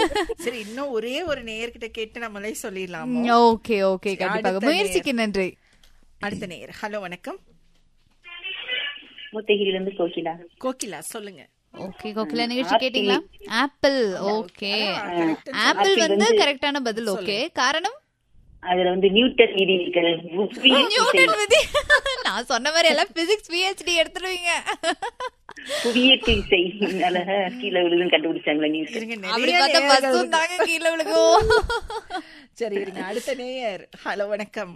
சரி இன்னும் ஒரே ஒரு நேயர்கிட்ட கேட்டு நம்மளே சொல்லிடலாமோ ஓகே ஓகே கண்டிப்பாக அடுத்த முயற்சிக்கு நன்றி அடுத்த நேயர் ஹலோ வணக்கம் முத்தகிரில இருந்து கோகிலா கோகிலா சொல்லுங்க ஓகே கோகிலா நிகழ்ச்சி கேட்டீங்களா ஆப்பிள் ஓகே ஆப்பிள் வந்து கரெக்டான பதில் ஓகே காரணம் அதுல வந்து நியூட்டன் விதிகள் புவியீர்ப்பு நியூட்டன் விதி நான் சொன்ன மாதிரி எல்லாம் பிசிக்ஸ் பிஹெச்டி எடுத்துருவீங்க புவியீர்ப்பு விசைனால கீழே விழுதுன்னு கண்டுபிடிச்சாங்களா நியூட்டன் இருங்க அப்படி நிறைய பார்த்தா நேயர்கள் பஸ்ஸும் தாங்க கீழே விழுகும் சரி இருங்க அடுத்த நேயர் ஹலோ வணக்கம்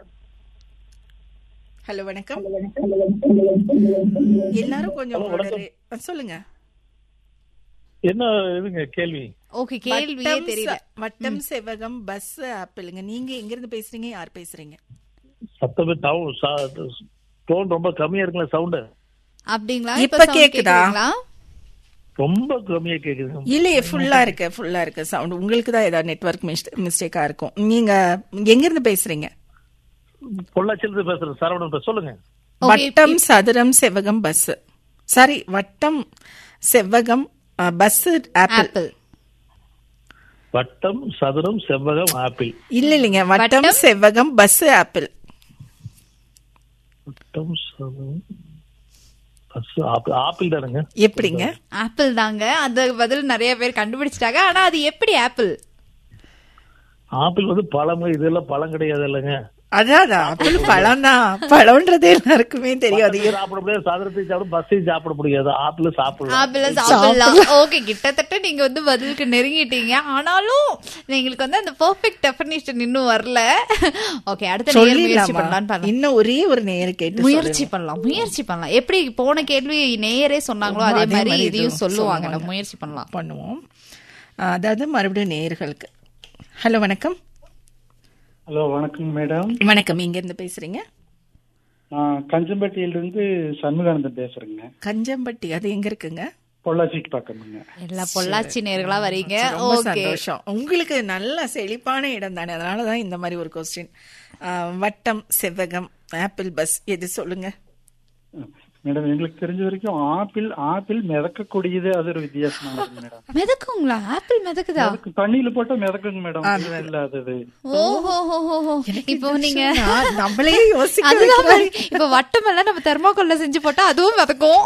ஹலோ வணக்கம் எல்லாரும் கொஞ்சம் உடனே- அஹ், சொல்லுங்க என்ன இதுங்க கேள்வி ஓகே கேள்வியே வட்டம் தெரியல ச- வட்டம் செவ்வகம் பஸ் ஆப்பிளுங்க நீங்க எங்க இருந்து பேசுறீங்க யார் பேசுறீங்க சத்தமே டவு டோன் ரொம்ப கம்மியா இருக்குல்ல சவுண்டு அப்படிங்களா இப்ப sound கேக்குதா? கேக்குதுங்களா? ரொம்ப கம்மியா கேக்குது இல்லையே ஃபுல்லா இருக்கு ஃபுல்லா இருக்கு சவுண்ட் உங்களுக்கு தான் ஏதாவது நெட்வொர்க் மிஸ்டேக்கா இருக்கும் நீங்க எங்க இருந்து பேசுறீங்க பொள்ளாச்சியில இருந்து பேசுறேன் சரவணன் பேச சொல்லுங்க Okay, வட்டம் சதுரம் செவ்வகம் பஸ் சாரி வட்டம் செவ்வகம் பஸ் ஆப்பிள் ஆப்பிள் வட்டம் சதுரம் செவ்வகம் ஆப்பிள் இல்ல இல்லைங்க வட்டம் செவ்வகம் பஸ் ஆப்பிள் வட்டம் சதுரம் பஸ் ஆப்பிள் ஆப்பிள் தானுங்க எப்படிங்க ஆப்பிள் தாங்க அந்த பதில் நிறைய பேர் கண்டுபிடிச்சிட்டாங்க ஆனா அது எப்படி ஆப்பிள் ஆப்பிள் வந்து பழம் இதெல்லாம் பழம் கிடையாது இல்லைங்க அதான் ஆப்பிள் பழம் தான் பழம்ன்றது எல்லாருக்குமே தெரியும் அது சாப்பிட முடியாது சதுரத்தையும் சாப்பிட பஸ்ஸையும் சாப்பிட முடியாது ஆப்பிள் சாப்பிடலாம் ஆப்பிள சாப்பிடலாம் ஓகே கிட்டத்தட்ட நீங்க வந்து பதிலுக்கு நெருங்கிட்டீங்க ஆனாலும் எங்களுக்கு வந்து அந்த பெர்ஃபெக்ட் டெஃபினேஷன் இன்னும் வரல ஓகே அடுத்த நேரம் முயற்சி சொல்லிடலாமா பண்ணலாம்னு பண்ணலாம் இன்னும் ஒரே ஒரு நேர் கேட்டு முயற்சி பண்ணலாம் முயற்சி பண்ணலாம் எப்படி போன கேள்வி நேயரே சொன்னாங்களோ அதே அதே மாதிரி மாதிரி இதையும் இதுவும் சொல்லுவாங்க சொல்லுவாங்க. நம்ம முயற்சி பண்ணலாம் பண்ணுவோம் அஹ், அதாவது மறுபடியும் நேயர்களுக்கு ஹலோ வணக்கம் ஹலோ வணக்கம் மேடம் வணக்கம் இங்க இருந்து பேசுறீங்க நான் கஞ்சம்பட்டியிலிருந்து சண்முகானந்தன் பேசுறேங்க கஞ்சம்பட்டி அது எங்க இருக்குங்க பொள்ளாச்சிக்கு பக்கமுங்க எல்லா பொள்ளாச்சி நேர்களா வரீங்க ரொம்ப ஓகே சந்தோஷம் உங்களுக்கு நல்ல செழிப்பான இடம் தானே அதனாலதான் இந்த மாதிரி ஒரு கொஸ்டின் வட்டம் செவ்வகம் ஆப்பிள் பஸ் எது சொல்லுங்க மேடம் எங்களுக்கு தெரிஞ்ச வரைக்கும் ஆப்பிள் ஆப்பிள் மிதக்கக்கூடியது அது ஒரு வித்தியாசமானது மேடம் மிதக்குங்களா ஆப்பிள் மிதக்குதா அதுக்கு தண்ணியில போட்டா மிதக்குங்க மேடம் இல்லாதது ஓஹோ இப்போ நீங்க நான் நம்மளே யோசிக்க அதுதான் வைக்கிறாரு. பாரு. இப்ப வட்டம் எல்லாம் நம்ம தெர்மாக்கோல்ல செஞ்சு போட்டா அதுவும் மிதக்கும்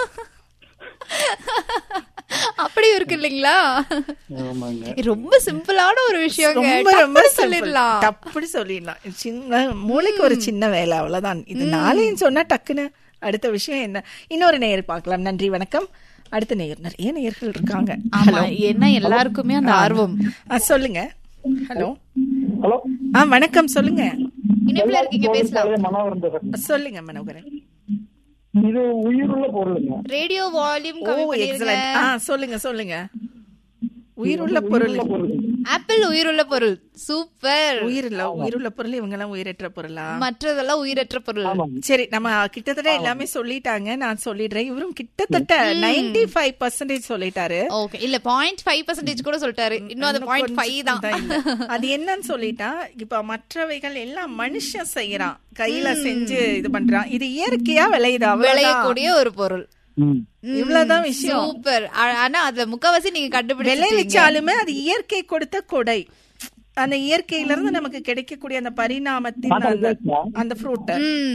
அப்படி இருக்கு இல்லைங்களா ஆமாங்க ரொம்ப சிம்பிளான ஒரு விஷயங்க ரொம்ப ரொம்ப டப்புனு சொல்லிடலாம் சொல்லிடலாம் அப்படி சொல்லிடலாம் சின்ன மூளைக்கு ஒரு சின்ன வேலை அவ்வளவுதான் இது நாளையும் சொன்னா டக்குன்னு அடுத்த விஷயம் என்ன இன்னொரு நேயர் பார்க்கலாம் நன்றி வணக்கம் அடுத்த நேயர் நிறைய நேயர்கள் இருக்காங்க ஆமா என்ன எல்லாருக்குமே அந்த ஆர்வம் ஆ, சொல்லுங்க ஹலோ ஹலோ ஆ வணக்கம் சொல்லுங்க இணைப்புல இருக்கீங்க பேசலாம் மனோகரன் பேசுறேன் சொல்லுங்க மனோகரன் இது உயிருள்ள பொருளுங்க ரேடியோ வால்யூம் ஓ கம்மி பண்ணிருங்க எக்ஸலன்ட் ஆ சொல்லுங்க சொல்லுங்க உயிருள்ள பொருள் ஆப்பிள் உயிருள்ள பொருள் சூப்பர் உயிர் இல்ல உயிருள்ள பொருள் இவங்க எல்லாம் உயிரற்ற பொருளா மற்றதெல்லாம் உயிரற்ற பொருள் சரி நம்ம கிட்டத்தட்ட எல்லாமே சொல்லிட்டாங்க நான் சொல்லிடுறேன் இவரும் கிட்டத்தட்ட 95% ஃபைவ் பர்சன்டேஜ் சொல்லிட்டாரு ஓகே இல்ல பாயிண்ட் ஃபைவ் பர்சன்டேஜ் கூட சொல்லிட்டாரு இன்னும் அந்த பாயிண்ட் ஃபைவ் தான் தான் இல்ல. அது என்னன்னு சொல்லிட்டா இப்ப மற்றவைகள் எல்லாம் மனுஷன் செய்யறான் கையில செஞ்சு இது பண்றான் இது இயற்கையா விளையுது அவ்வளவுதான் விளையக்கூடிய ஒரு பொருள் இவ்வளவுதான் விஷயம் சூப்பர் ஆனா அதுல முக்கவாசி நீங்க கண்டுபிடிச்சு விளைவிச்சாலுமே அது இயற்கை கொடுத்த கொடை அந்த இயற்கையில இருந்து நமக்கு கிடைக்கக்கூடிய அந்த பரிணாமத்தின் அந்த அந்த ஃப்ரூட்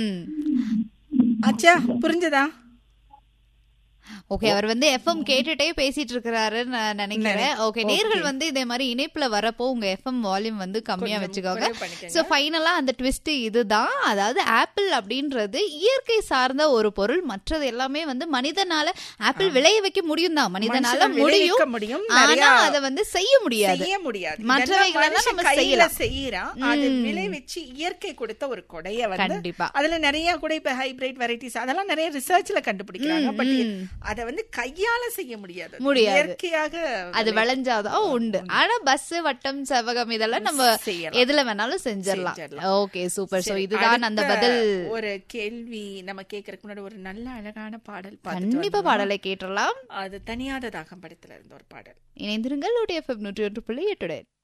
அச்சா புரிஞ்சதா ஓகே அவர் வந்து எஃப்எம் கேட்டுட்டே பேசிட்டு இருக்கிறாருன்னு நான் நினைக்கிறேன் ஓகே நேர்கள் வந்து இதே மாதிரி இணைப்புல வரப்போ உங்க எஃப்எம் வால்யூம் வந்து கம்மியா வச்சுக்கோங்க குறைவு பண்ணிக்கங்க. சோ ஃபைனலா அந்த ட்விஸ்ட் இதுதான் அதாவது ஆப்பிள் அப்படின்றது இயற்கை சார்ந்த ஒரு பொருள் மற்றது எல்லாமே வந்து மனிதனால ஆப்பிள் விளைய வைக்க முடியும் தான் மனிதனால மனுஷன் விளைவிக்க முடியும் முடியும், ஆனா நிறைய அதை வந்து செய்ய முடியாது செய்ய முடியாது மற்றவைகள் இதெல்லாம் எல்லாம் நம்ம மனுஷன் கையில செய்யலாம். செய்யறான் அது விளைவிச்சு இயற்கை கொடுத்த ஒரு கொடைய வந்து கண்டிப்பா. அதுல நிறைய கூட இப்ப ஹைபிரிட் வெரைட்டிஸ் அதெல்லாம் நிறைய ரிசர்ச்ல கண்டுபிடிக்கிறாங்க பட் அத வந்து கையால செய்ய முடியாது முடியாது. இயற்கையாக அது விளைஞ்சாதான் உண்டு ஆனா பஸ் வட்டம் செவகம் இதெல்லாம் நம்ம செய்யலாம். எதுல வேணாலும் செஞ்சிடலாம் செஞ்சிடலாம். ஓகே சூப்பர் சோ சரி, இதுதான் அந்த அடுத்த பதில் ஒரு கேள்வி நம்ம கேக்குறதுக்கு முன்னாடி ஒரு நல்ல அழகான பாடல் பார்த்துட்டு கண்டிப்பா வந்துடலாம். பாடலை கேட்டலாம் அது தனியாத தாகம் படத்துல இருந்த ஒரு பாடல் இணைந்திருங்கள் ஓடி எஃப்எம் நூற்றி ஒன்று புள்ளி எட்டுடன்